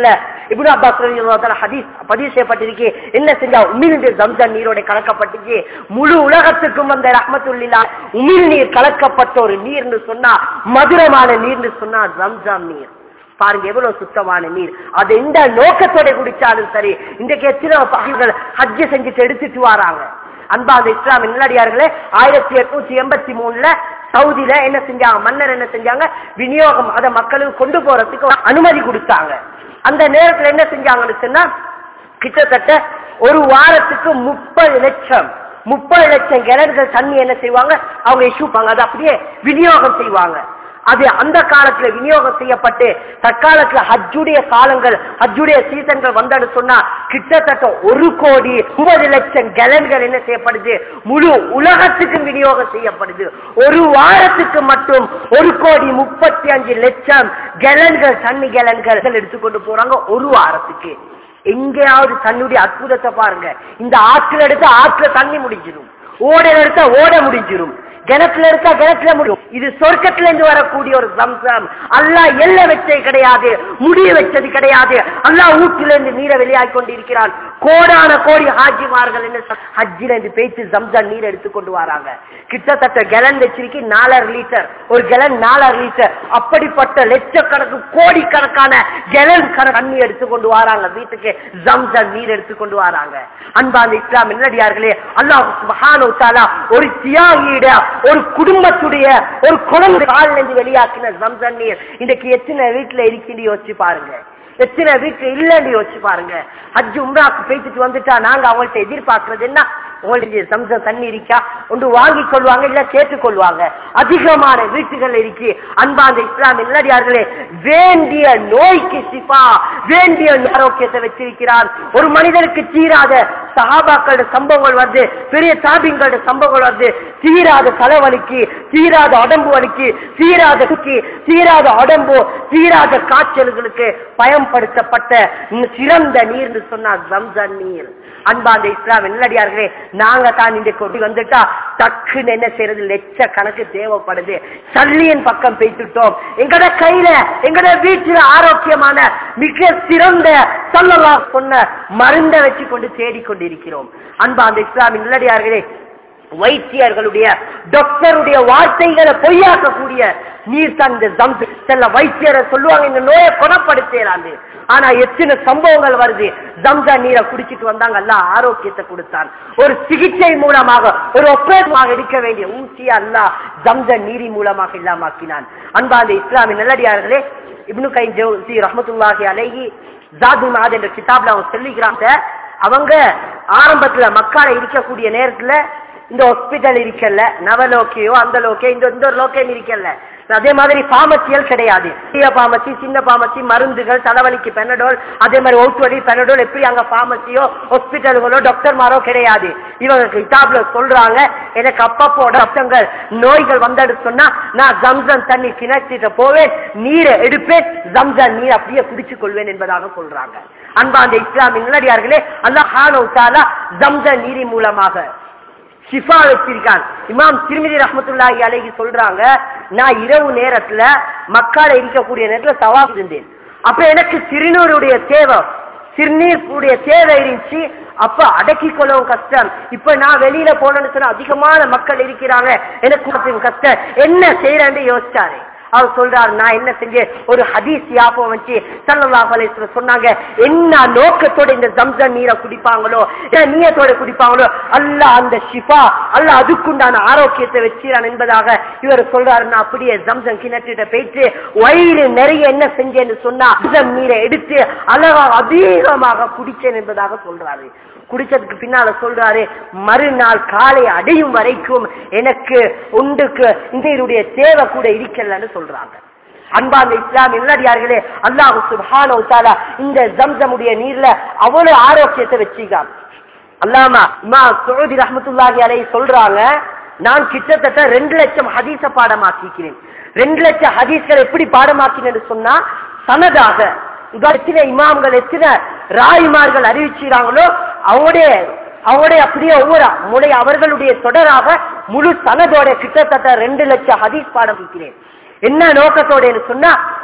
இப்னு அப்பாஸ் ரலியல்லாஹு தஆலா ஹதீஸ் பதிவு செய்யப்பட்டிருக்கு என்ன செஞ்சா உமிழ்நீர் ஜம்சம் நீரோட கலக்கப்பட்டுச்சு முழு உலகத்துக்கும் வந்த ரஹ்மத்துல்லில்லா உமிழ்நீர் கலக்கப்பட்ட ஒரு நீர்னு சொன்னா மதுரமான நீர்னு சொன்னா ஜம்சம் நீர் பாருங்க எவ்வளவு சுத்தமான நீர் அது எந்த நோக்கத்தோட குடிச்சாலும் சரி இன்றைக்கு எத்தனை பகைகள் ஹஜ்ஜு செஞ்சுட்டு எடுத்துட்டு வராங்க அன்பா அந்த இஸ்லாம் நல்லடியார்களே ஆயிரத்தி எட்நூத்தி எண்பத்தி மூணுல சவுதியில என்ன செஞ்சாங்க மன்னர் என்ன செஞ்சாங்க விநியோகம் அதை மக்களுக்கு கொண்டு போறதுக்கு அனுமதி கொடுத்தாங்க அந்த நேரத்துல என்ன செஞ்சாங்கன்னு சொன்னா கிட்டத்தட்ட ஒரு வாரத்துக்கு முப்பது லட்சம் முப்பது லட்சம் கிணறுகள் தண்ணி என்ன செய்வாங்க அவங்க இஷ்யூப்பாங்க அதை அப்படியே விநியோகம் செய்வாங்க அது அந்த காலத்துல விநியோகம் செய்யப்பட்டு தற்காலத்துல ஹஜ்ஜுடைய காலங்கள் ஹஜ்ஜுடைய சீசன்கள் வந்தது சொன்னா கிட்டத்தட்ட ஒரு கோடி முப்பது லட்சம் கலன்கள் என்ன செய்யப்படுது முழு உலகத்துக்கும் விநியோகம் செய்யப்படுது ஒரு வாரத்துக்கு மட்டும் ஒரு கோடி முப்பத்தி அஞ்சு லட்சம் கலன்கள் தண்ணி கலன்கள் எடுத்துக்கொண்டு போறாங்க ஒரு வாரத்துக்கு எங்கேயாவது தன்னுடைய அற்புதத்தை பாருங்க இந்த ஆற்றுல எடுத்தா ஆற்றுல தண்ணி முடிஞ்சிடும் ஓடையில எடுத்தா ஓட முடிஞ்சிடும் கிணத்துல இருக்கா கிணத்துல முடியும் இது சொர்க்கத்துல இருந்து வரக்கூடிய ஒரு சம்சம் அல்லா எல்ல வச்சது கிடையாது முடிய வச்சது கிடையாது அல்லா ஊட்டில இருந்து நீரை வெளியாகி கொண்டிருக்கிறான் கோடான கோடி ஹாஜிமார்கள் என்ன சொல்- ஹஜ்ஜில இருந்து பேச்சு ஜம்சம் நீர் எடுத்துக்கொண்டு வராங்க கிட்டத்தட்ட கெலன் வச்சிருக்கி நாலரை லிட்டர் ஒரு கெலன் நாலரை லிட்டர் அப்படிப்பட்ட லட்சக்கணக்கு கோடிக்கணக்கான கெலன் கணக்கு தண்ணி எடுத்துக்கொண்டு வராங்க வீட்டுக்கு ஜம்சம் நீர் எடுத்துக்கொண்டு வராங்க அன்பாந்த இஸ்லாம் நல்லடியார்களே அல்லாஹ் சுப்ஹானஹு வ தஆலா ஒரு தியாகியிட ஒரு குடும்பத்துடைய ஒரு குழந்தை காலில் இருந்து வெளியாக்கின ஜம்சம் நீர் இன்னைக்கு எத்தனை வீட்டுல இருக்குன்னு யோசிச்சு பாருங்க எத்தனை வீட்டுல இல்லன்னு யோசிச்சு பாருங்க ஹஜ் உம்ராக்கு பேசிட்டு வந்துட்டா நாங்க அவங்கள்ட்ட எதிர்பார்க்கறது என்ன உங்களுக்கு சம்சம் தண்ணி இருக்கா ஒன்று வாங்கி கொள்வாங்க இல்ல கேட்டுக் கொள்வாங்க அதிகமான வீட்டுகள் இருக்கு அன்பாந்த இஸ்லாம் நல்லடியார்களே வேண்டிய நோய்க்கு சிபா வேண்டிய ஆரோக்கியத்தை வச்சிருக்கிறார் ஒரு மனிதனுக்கு தீராத சஹாபாக்களோட சம்பவங்கள் வருது பெரிய தாபிங்களோட சம்பவங்கள் வருது தீராத தலைவலிக்கு தீராத உடம்பு வலிக்கு தீராத குக்கி தீராத உடம்பு தீராத காய்ச்சல்களுக்கு பயன்படுத்தப்பட்ட சிறந்த நீர்னு சொன்னா ஜம்சன் நீர் அன்பாந்த இஸ்லாம் நல்லடியார்களே நாங்க தான் இந்த கொடி வந்துட்டா டக்குன்னு என்ன செய்யறது லட்ச கணக்கு தேவைப்படுது சல்லியின் பக்கம் பேசிட்டோம் எங்கட கையில எங்கட வீட்டுல ஆரோக்கியமான மிக சிறந்த சொல்லலா சொன்ன மருந்தை வச்சு கொண்டு தேடிக்கொண்டிருக்கிறோம் அன்பாந்த இஸ்லாமின் நல்லடியார்களே வைத்தியர்களுடைய டாக்டருடைய வார்த்தைகளை பொய்யாக்கக்கூடிய நீர் தான் இந்த ஜம்சு சில வைத்தியரை சொல்லுவாங்க இந்த நோயை குணப்படுத்தலாண்டு ஆனா எத்தனை சம்பவங்கள் வருது ஜம்சா நீரை குடிச்சிட்டு வந்தாங்க எல்லாம் ஆரோக்கியத்தை கொடுத்தான் ஒரு சிகிச்சை மூலமாக ஒரு ஒப்பேதமாக எடுக்க வேண்டிய ஊசியா அல்லா ஜம்ச நீரி மூலமாக இல்லாமாக்கினான் அன்பாந்த இஸ்லாமின் நல்லடியார்களே இப்னு கை ஜோசி ரஹமத்துல்லாஹி அலைஹி ஜாது மாத் என்ற கிதாப்ல அவங்க சொல்லிக்கிறாங்க அவங்க ஆரம்பத்துல மக்கால இருக்கக்கூடிய நேரத்துல இந்த ஹாஸ்பிட்டல் இருக்கல்ல நவலோக்கியோ அந்த லோக்கியோ இந்த இந்த ஒரு லோக்கியம் இருக்கல்ல அதே மாதிரி பாமசியல் கிடையாது பெரிய பாமசி சின்ன பாமசி மருந்துகள் தலைவலிக்கு பெனடோல் அதே மாதிரி ஓட்டுவலி பெனடோல் எப்படி அங்க பாமசியோ ஹாஸ்பிட்டல்களோ டாக்டர்மாரோ கிடையாது இவங்க கிதாப்ல சொல்றாங்க எனக்கு அப்பப்போ டாக்டர்கள் நோய்கள் வந்தது சொன்னா நான் ஜம்சம் தண்ணி கிணற்றிட்டு போவேன் நீரை எடுப்பேன் ஜம்சம் நீர் அப்படியே குடிச்சு கொள்வேன் என்பதாக சொல்றாங்க அன்பா அந்த இஸ்லாமின் நல்லடியார்களே அல்லாஹ் ஜம்சம் நீரி மூலமாக ஷிஃபா வச்சிருக்கான் இமாம் திருமதி ரஹமத்துல்லாஹி அலைஹி சொல்றாங்க நான் இரவு நேரத்துல மக்கால இருக்கக்கூடிய நேரத்துல சவா இருந்தேன் அப்ப எனக்கு சிறுநீருடைய தேவை சிறுநீருடைய தேவை இருந்துச்சு அப்ப அடக்கி கொள்ளவும் கஷ்டம் இப்ப நான் வெளியில போனேன்னு சொன்னா அதிகமான மக்கள் இருக்கிறாங்க எனக்கு கஷ்டம் என்ன செய்யறேன்னு யோசிச்சாரு அவர் சொல்றாரு நான் என்ன செஞ்சேன் ஒரு ஹதீஸ் யாபம் வச்சு சல்லல்லாஹு அலைஹி வஸல்லம் சொன்னாங்க என்ன நோக்கத்தோட இந்த ஜம்சம் நீரை குடிப்பாங்களோ என்ன நீயத்தோட குடிப்பாங்களோ அல்லாஹ் அந்த ஷிஃபா அல்லாஹ் அதுக்குண்டான ஆரோக்கியத்தை வச்சிரான் என்பதாக இவர் சொல்றாரு நான் அப்படியே ஜம்சம் கிணற்றிட்ட போயிட்டு வயிறு நிறைய என்ன செஞ்சேன்னு சொன்னா ஜம்சம் நீரை எடுத்து அழகா அதிகமாக குடிச்சேன் என்பதாக சொல்றாரு குடிச்சதுக்கு பின்னால சொல்றாரு மறுநாள் காலை அடையும் வரைக்கும் எனக்கு உண்டுக்கு இந்த தேவை கூட இருக்கலன்னு சொல்றாங்க அன்பார்ந்த இஸ்லாம் இல்லடியார்களே அல்லாஹு சுப்ஹானஹு தஆலா இந்த ஜம்சமுடைய நீர்ல அவ்வளவு ஆரோக்கியத்தை வச்சிருக்கான் அல்லாமா இமா சுዑதி ரஹ்மத்துல்லாஹி அலைஹி சொல்றாங்க நான் கிட்டத்தட்ட ரெண்டு லட்சம் ஹதீஸ பாடமாக்கிக்கிறேன் ரெண்டு லட்சம் ஹதீஸ்கள் எப்படி பாடமாக்கினேன்னு சொன்னா சனதாக எத்தனை இமாம்கள் எத்தனை ராய்மார்கள் அறிவிச்சுறாங்களோ அவங்களுடைய அவங்களுடைய அப்படியே ஒவ்வொரு முறை அவர்களுடைய தொடராக முழு சனதோட கிட்டத்தட்ட ரெண்டு லட்சம் ஹதீஸ் பாடம் இருக்கிறேன் என்ன நோக்கத்தோட சொன்னா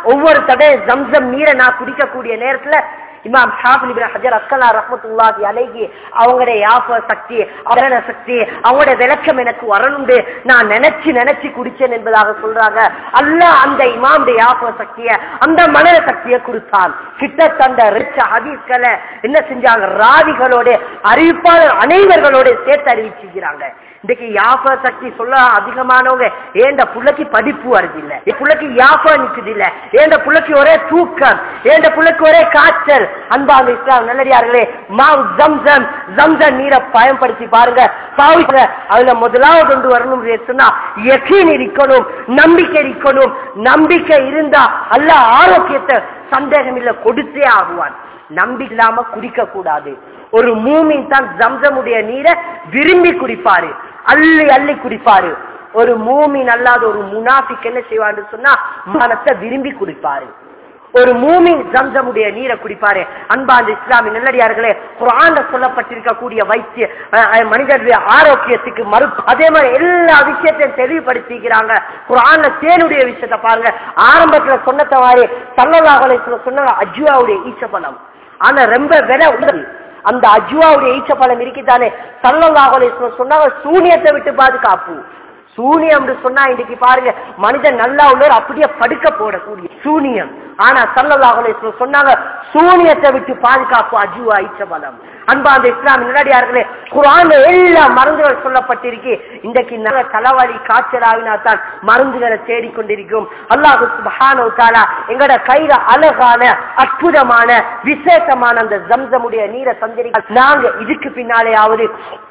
ஒவ்வொரு தடவை ஜம்சம் நீரை நான் குடிக்கக்கூடிய நேரத்துல இமாம் ஷாஃபில் இப்னு ஹஜர் அஸ்கலா ரஹ்மத்துல்லாஹி அலைஹி அவங்களுடைய யாப சக்தி அவரண சக்தி அவங்களுடைய விளக்கம் எனக்கு வரணுண்டு நான் நினைச்சு நினைச்சு குடிச்சேன் என்பதாக சொல்றாங்க அல்லாஹ் அந்த இமாமுடைய யாப சக்திய அந்த மனத சக்தியை கொடுத்தான் கிட்டத்தட்ட ரிச்ச ஹதீஸ்களை என்ன செஞ்சாங்க ராவிகளோட அறிவிப்பாளர் அனைவர்களோட சேர்த்து அறிவிச்சுக்கிறாங்க இன்னைக்கு யாப சக்தி சொல்ல அதிகமானவங்க ஏண்ட புள்ளைக்கு படிப்பு வருது இல்ல என் புள்ளைக்கு யாபா நிக்குது இல்ல ஏண்ட புள்ளைக்கு ஒரே தூக்கம் ஏண்ட புள்ளைக்கு ஒரே காய்ச்சல் அன்பாங்க இஸ்லாம் நல்லடியார்களே மாவு ஜம்சம் ஜம்சம் நீரை பயன்படுத்தி பாருங்க பாவிக்க அதுல முதலாவது கொண்டு வரணும் சொன்னா யக்கீன் இருக்கணும் நம்பிக்கை இருக்கணும் நம்பிக்கை இருந்தா அல்ல ஆரோக்கியத்தை சந்தேகம் இல்ல கொடுத்தே ஆகுவான் நம்பி இல்லாம குடிக்க கூடாது ஒரு மூமின் தான் ஜம்சமுடைய நீரை விரும்பி குடிப்பாரு அள்ளி அள்ளி குடிப்பாரு ஒரு மூமின் அல்லாத ஒரு முனாஃபிக் என்ன செய்வான்னு சொன்னா மனத்தை விரும்பி குடிப்பாரு ஒரு மூமின் ஜம்சமுடைய நீரை குடிப்பாரு அன்பாந்த இஸ்லாமிய நல்லடியார்களே குரான்ல சொல்லப்பட்டிருக்கக்கூடிய வைத்திய அஹ், அஹ், மனிதனுடைய ஆரோக்கியத்துக்கு மறு அதே மாதிரி எல்லா விஷயத்தையும் தெளிவுபடுத்திக்கிறாங்க குரான்ல தேனுடைய விஷயத்தை பாருங்க ஆரம்பத்துல சொன்னத மாதிரி சல்லல்லாஹலை சொன்னாங்க அஜுவாவுடைய ஈச்சபலம் ஆனா ரொம்ப விலை உள்ளது அந்த அஜுவாவுடைய ஈச்சப்பழம் இருக்குதானே சல்லல்லாஹலை சொன்னாங்க சூனியத்தை விட்டு பாதுகாப்பு சூனியம் சொன்னா இன்னைக்கு பாருங்க மனிதன் நல்லா உள்ளவர் அப்படியே படுக்க போடக்கூடிய சூனியம் ஆனா சல்லல்லாஹலை சொன்னாங்க சூனியத்தை விட்டு பாதுகாப்பு அஜுவா ஈச்சபலம் அன்பா அந்த இஸ்லாம் முன்னாடியார்களே குரான் எல்லா மருந்துகள் சொல்லப்பட்டிருக்கு இன்றைக்கு நல்ல தலைவலி காய்ச்சல் ஆகினா தான் மருந்துகளை தேடிக்கொண்டிருக்கும் அல்லாஹு சுப்ஹானஹு தஆலா எங்கட கையில அழகான அற்புதமான விசேஷமான அந்த ஜம்சமுடைய நீரை தந்திருக்க நாங்க இதுக்கு பின்னாலேயாவது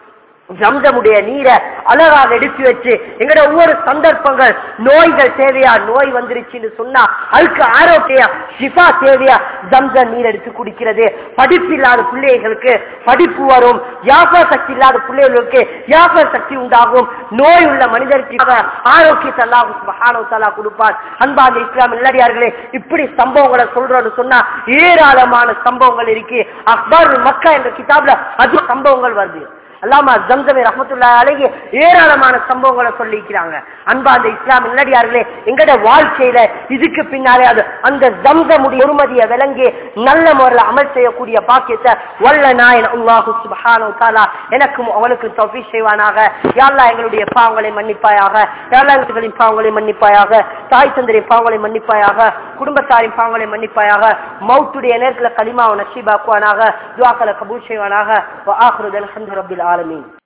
ஜம்சமுடைய நீரை அழகாக எடுத்து வச்சு எங்கட ஒவ்வொரு சந்தர்ப்பங்கள் நோய்கள் தேவையா நோய் வந்துருச்சுன்னு சொன்னா அதுக்கு ஆரோக்கியம் ஷிஃபா தேவையா ஜம்சம் நீர் எடுத்து குடிக்கிறது படிப்பு இல்லாத பிள்ளைகளுக்கு படிப்பு வரும் யாபா சக்தி இல்லாத பிள்ளைகளுக்கு யாபா சக்தி உண்டாகும் நோய் உள்ள மனிதருக்கு ஆரோக்கியத்தை அல்லாஹ் சுப்ஹானஹு தஆலா கொடுப்பார் அன்பான இஸ்லாம் நல்லடியார்களே இப்படி சம்பவங்களை சொல்றோம்னு சொன்னா ஏராளமான சம்பவங்கள் இருக்கு அக்பர் மக்கா என்ற கிதாப்ல அது சம்பவங்கள் வருது அல்லாமா ஜம்சமி ரஹமத்துல்லா அழகி ஏராளமான சம்பவங்களை சொல்லிக்கிறாங்க அன்பா அந்த இஸ்லாம் நல்லடியார்களே எங்கட வாழ்க்கையில இதுக்கு பின்னாலே அது அந்த ஜம்சமுடைய ஒருமதிய விளங்கி நல்ல முறையில் அமல் செய்யக்கூடிய பாக்கியத்தை வல்ல நாயன் அல்லாஹு சுப்ஹானஹு தஆலா எனக்கும் அவனுக்கு தௌஃபீ செய்வானாக யா அல்லாஹ் எங்களுடைய பாவங்களை மன்னிப்பாயாக யா அல்லாஹ் எங்களின் பாவங்களை மன்னிப்பாயாக தாய் தந்தரின் பாவங்களை மன்னிப்பாயாக குடும்பத்தாரின் பாவங்களை மன்னிப்பாயாக மௌத்துடைய நேரத்துல கலிமாவை நசீபாக்குவானாக துவாக்களை கபூல் செய்வானாக வ ஆஹிரு அல்ஹம்து ரப்பில் ஆலமீன்